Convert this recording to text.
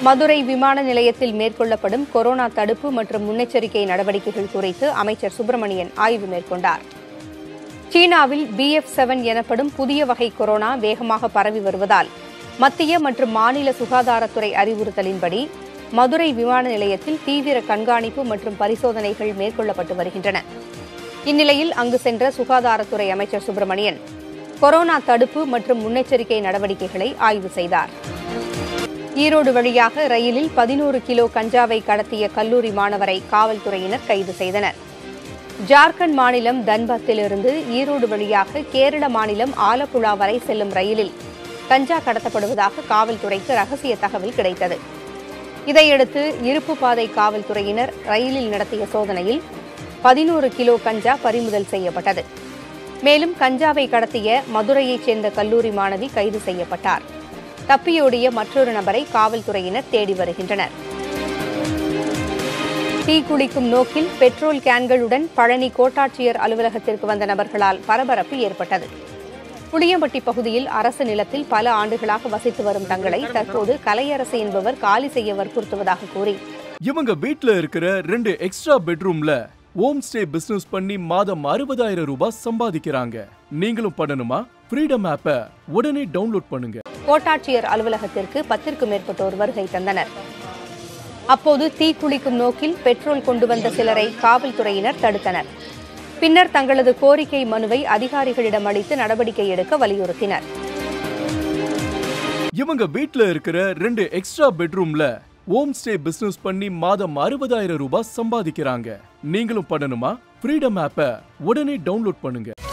மதுரை விமான நிலையத்தில் மேற்கொள்ளப்படும் கொரோனா தடுப்பு மற்றும் முன்னெச்சரிக்கை நடவடிக்கைகள் குறித்து அமைச்சர் சுப்பிரமணியன் ஆய்வு மேற்கொண்டார் சீனாவில் பிஎஃப் செவன் எனப்படும் புதிய வகை கொரோனா வேகமாக பரவி வருவதால் மத்திய மற்றும் மாநில சுகாதாரத்துறை அறிவுறுத்தலின்படி மதுரை விமான நிலையத்தில் தீவிர கண்காணிப்பு மற்றும் பரிசோதனைகள் மேற்கொள்ளப்பட்டு வருகின்றன இந்நிலையில் அங்கு சென்ற சுகாதாரத்துறை அமைச்சர் சுப்பிரமணியன் கொரோனா தடுப்பு மற்றும் முன்னெச்சரிக்கை நடவடிக்கைகளை ஆய்வு செய்தார் ஈரோடு வழியாக ரயிலில் பதினோரு கிலோ கஞ்சாவை கடத்திய கல்லூரி மாணவரை காவல்துறையினர் கைது செய்தனர் ஜார்க்கண்ட் மாநிலம் தன்பாத்திலிருந்து ஈரோடு வழியாக கேரள மாநிலம் ஆலப்புழா வரை செல்லும் ரயிலில் கஞ்சா கடத்தப்படுவதாக காவல்துறைக்கு ரகசிய தகவல் கிடைத்தது இதையடுத்து இருப்பு பாதை காவல்துறையினர் ரயிலில் நடத்திய சோதனையில் பதினோரு கிலோ கஞ்சா பறிமுதல் செய்யப்பட்டது மேலும் கஞ்சாவை கடத்திய மதுரையைச் சேர்ந்த கல்லூரி மாணவி கைது செய்யப்பட்டார் தப்பியோடிய மற்றொரு நபரை காவல்துறையினர் தேடி வருகின்றனர் தீ குளிக்கும் நோக்கில் பெட்ரோல் கேன்களுடன் பழனி கோட்டாட்சியர் அலுவலகத்திற்கு வந்த நபர்களால் பரபரப்பு ஏற்பட்டது புளியம்பட்டி பகுதியில் அரசு நிலத்தில் பல ஆண்டுகளாக வசித்து வரும் தங்களை தற்போது கலையரசு என்பவர் காலி செய்ய வற்புறுத்துவதாக கூறி இவங்க வீட்ல இருக்கிற ரெண்டு எக்ஸ்ட்ரா பெட்ரூம்ல ஹோம் ஸ்டே பிசினஸ் பண்ணி மாதம் அறுபதாயிரம் ரூபாய் சம்பாதிக்கிறாங்க நீங்களும் பண்ணணுமா ஃப்ரீடம் ஆப்பை உடனே டவுன்லோட் பண்ணுங்க கோட்டாட்சியர் அலுவலகத்திற்கு பத்திற்கும் மேற்பட்டோர் வருகை தந்தனர் அப்போது தீக்குளிக்கும் நோக்கில் பெட்ரோல் கொண்டு வந்த சிலரை காவல்துறையினர் தடுத்தனர் பின்னர் தங்களது கோரிக்கை மனுவை அதிகாரிகளிடம் அளித்து நடவடிக்கை எடுக்க வலியுறுத்தினர் இவங்க வீட்ல இருக்கிற ரெண்டு எக்ஸ்ட்ரா பெட்ரூம்ல ஹோம் ஸ்டே பிசினஸ் பண்ணி மாதம் அறுபதாயிரம் ரூபாய் சம்பாதிக்கிறாங்க நீங்களும் பண்ணணுமா ஃப்ரீடம் ஆப்பை உடனே டவுன்லோட் பண்ணுங்க